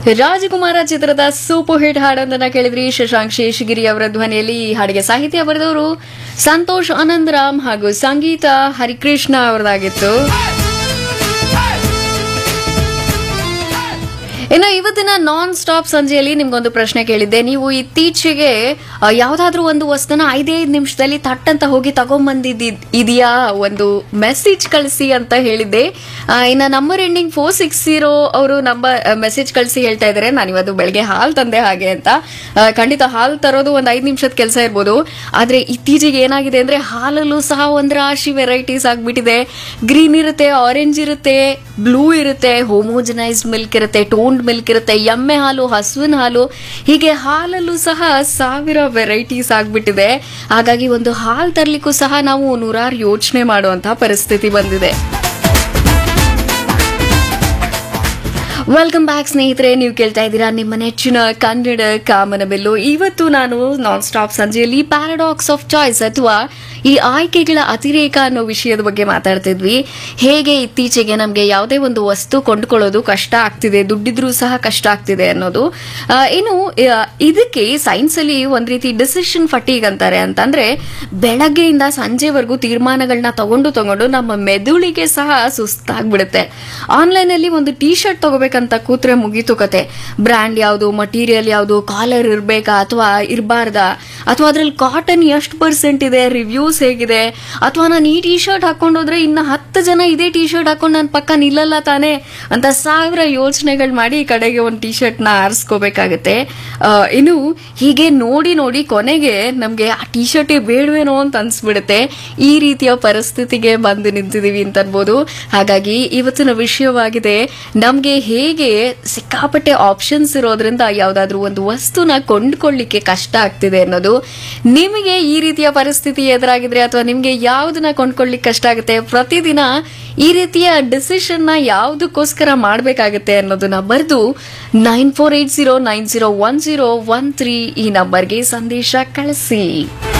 ರಾಜಕುಮಾರ ಚಿತ್ರದ super hit ಹಾಡೊಂದನ್ನ ಕೇಳಿದ್ರಿ ಶಶಾಂಕ್ ಶೇಷಗಿರಿ ಅವರ ಧ್ವನಿಯಲ್ಲಿ ಈ ಹಾಡಿಗೆ ಸಾಹಿತ್ಯ ಬರೆದವರು ಸಂತೋಷ್ ಆನಂದರಾಮ್ ಹಾಗೂ ಸಂಗೀತ ಹರಿಕೃಷ್ಣ ಅವರದಾಗಿತ್ತು ಇನ್ನು ಇವತ್ತಿನ ನಾನ್ ಸ್ಟಾಪ್ ಸಂಜೆಯಲ್ಲಿ ನಿಮ್ಗೊಂದು ಪ್ರಶ್ನೆ ಕೇಳಿದ್ದೆ ನೀವು ಇತ್ತೀಚೆಗೆ ಆ, ಯಾವ್ದಾದ್ರೂ ಒಂದು ವಸ್ತುನ ಐದೈದು ನಿಮಿಷದಲ್ಲಿ ತಟ್ ಅಂತ ಹೋಗಿ ತಗೊಂಬಂದಿದ್ದ ಇದೆಯಾ ಒಂದು ಮೆಸೇಜ್ ಕಳಿಸಿ ಅಂತ ಹೇಳಿದ್ದೆ ಆ, ಇನ್ನ number ending four six zero ಅವರು ನಂಬರ್ ಮೆಸೇಜ್ ಕಳಿಸಿ ಹೇಳ್ತಾ ಇದ್ದಾರೆ ನಾನು ಇವತ್ತು ಬೆಳಗ್ಗೆ ಹಾಲು ತಂದೆ ಹಾಗೆ ಅಂತ ಆ, ಖಂಡಿತ ಹಾಲು ತರೋದು ಒಂದು ಐದು ನಿಮಿಷದ ಕೆಲಸ ಇರ್ಬೋದು ಆದ್ರೆ ಇತ್ತೀಚೆಗೆ ಏನಾಗಿದೆ ಅಂದ್ರೆ ಹಾಲಲ್ಲೂ ಸಹ ಒಂದು ರಾಶಿ ವೆರೈಟೀಸ್ ಆಗ್ಬಿಟ್ಟಿದೆ ಗ್ರೀನ್ ಇರುತ್ತೆ ಆರೆಂಜ್ ಇರುತ್ತೆ ಬ್ಲೂ ಇರುತ್ತೆ ಹೋಮೋಜನೈಸ್ಡ್ ಮಿಲ್ಕ್ ಇರುತ್ತೆ ಟೋನ್ಡ್ ಮಿಲ್ಕ್ ಇರುತ್ತೆ ಎಮ್ಮೆ ಹಾಲು ಹಸುವಿನ ಹಾಲು ಹೀಗೆ ಹಾಲಲ್ಲೂ ಸಹ ಸಾವಿರ ವೆರೈಟೀಸ್ ಆಗ್ಬಿಟ್ಟಿದೆ ಹಾಗಾಗಿ ಒಂದು ಹಾಲು ತರ್ಲಿಕ್ಕೂ ಸಹ ನಾವು ನೂರಾರು ಯೋಚನೆ ಮಾಡುವಂತಹ ಪರಿಸ್ಥಿತಿ ಬಂದಿದೆ ವೆಲ್ಕಮ್ ಬ್ಯಾಕ್ ಸ್ನೇಹಿತರೆ ನೀವು ಕೇಳ್ತಾ ಇದ್ದೀರಾ ನಿಮ್ಮ ನೆಚ್ಚಿನ ಕನ್ನಡ ಕಾಮನ ಬೆಲ್ಲು ಇವತ್ತು ನಾನು ನಾನ್ ಸ್ಟಾಪ್ ಸಂಜೆಯಲ್ಲಿ ಪ್ಯಾರಾಡಾಕ್ಸ್ ಆಫ್ ಚಾಯ್ಸ್ ಅಥವಾ ಈ ಆಯ್ಕೆಗಳ ಅತಿರೇಕ ಅನ್ನೋ ವಿಷಯದ ಬಗ್ಗೆ ಮಾತಾಡ್ತಿದ್ವಿ ಹೇಗೆ ಇತ್ತೀಚೆಗೆ ನಮಗೆ ಯಾವುದೇ ಒಂದು ವಸ್ತು ಕೊಂಡ್ಕೊಳ್ಳೋದು ಕಷ್ಟ ಆಗ್ತಿದೆ ದುಡ್ಡಿದ್ರೂ ಸಹ ಕಷ್ಟ ಆಗ್ತಿದೆ ಅನ್ನೋದು ಆ, ಇನ್ನು ಆ, ಇದಕ್ಕೆ ಸೈನ್ಸ್ ಅಲ್ಲಿ ಒಂದ್ ರೀತಿ ಡಿಸಿಷನ್ ಫಟೀಗ್ ಅಂತಾರೆ ಅಂತಂದ್ರೆ ಬೆಳಗ್ಗೆಯಿಂದ ಸಂಜೆವರೆಗೂ ತೀರ್ಮಾನಗಳನ್ನ ತಗೊಂಡು ತಗೊಂಡು ನಮ್ಮ ಮೆದುಳಿಗೆ ಸಹ ಸುಸ್ತಾಗ್ಬಿಡುತ್ತೆ ಆನ್ಲೈನ್ ಅಲ್ಲಿ ಒಂದು ಟಿ ಶರ್ಟ್ ತಗೋಬೇಕಂತ ಕೂತ್ರೆ ಮುಗೀತು ಕತೆ ಬ್ರ್ಯಾಂಡ್ ಯಾವುದು ಮಟೀರಿಯಲ್ ಯಾವುದು ಕಾಲರ್ ಇರ್ಬೇಕಾ ಅಥವಾ ಇರಬಾರ್ದಾ ಅಥವಾ ಅದ್ರಲ್ಲಿ ಕಾಟನ್ ಎಷ್ಟು ಪರ್ಸೆಂಟ್ ಇದೆ ರಿವ್ಯೂಸ್ ಹೇಗಿದೆ ಅಥವಾ ನಾನು ಈ ಟಿ ಶರ್ಟ್ ಹಾಕೊಂಡೋದ್ರೆ ಇನ್ನ ಹತ್ತು ಜನ ಇದೇ ಟಿ ಶರ್ಟ್ ಹಾಕೊಂಡು ನನ್ನ ಪಕ್ಕ ನಿಲ್ಲಲ್ಲ ತಾನೆ ಅಂತ ಸಾವಿರ ಯೋಚನೆಗಳು ಮಾಡಿ ಈ ಕಡೆಗೆ ಒಂದು ಟಿ ಶರ್ಟ್ ನ ಆರಿಸ್ಕೋಬೇಕಾಗತ್ತೆ ಆ, ಇನ್ನು ಹೀಗೆ ನೋಡಿ ನೋಡಿ ಕೊನೆಗೆ ನಮ್ಗೆ ಆ ಟಿ ಶರ್ಟೇ ಬೇಡವೇನೋ ಅಂತ ಅನ್ಸ್ಬಿಡುತ್ತೆ ಈ ರೀತಿಯ ಪರಿಸ್ಥಿತಿಗೆ ಬಂದು ನಿಂತಿದೀವಿ ಅಂತ ಅನ್ಬೋದು ಹಾಗಾಗಿ ಇವತ್ತಿನ ವಿಷಯವಾಗಿದೆ ನಮ್ಗೆ ಹೇಗೆ ಸಿಕ್ಕಾಪಟ್ಟೆ ಆಪ್ಷನ್ಸ್ ಇರೋದ್ರಿಂದ ಯಾವ್ದಾದ್ರು ಒಂದು ವಸ್ತುನ ಕೊಂಡ್ಕೊಳ್ಳಿಕ್ಕೆ ಕಷ್ಟ ಆಗ್ತಿದೆ ಅನ್ನೋದು ನಿಮಗೆ ಈ ರೀತಿಯ ಪರಿಸ್ಥಿತಿ ಎದುರಾಗಿದ್ರೆ ಅಥವಾ ನಿಮ್ಗೆ ಯಾವ್ದನ್ನ ಕೊಂಡ್ಕೊಳ್ಳಿಕ್ಕೆ ಕಷ್ಟ ಆಗುತ್ತೆ ಪ್ರತಿದಿನ ಈ ರೀತಿಯ ಡಿಸಿಷನ್ ನ ಯಾವ್ದಕ್ಕೋಸ್ಕರ ಮಾಡ್ಬೇಕಾಗತ್ತೆ ಅನ್ನೋದನ್ನ ಬರೆದು nine four eight zero nine zero one zero one three ಈ ನಂಬರ್ಗೆ ಸಂದೇಶ ಕಳಿಸಿ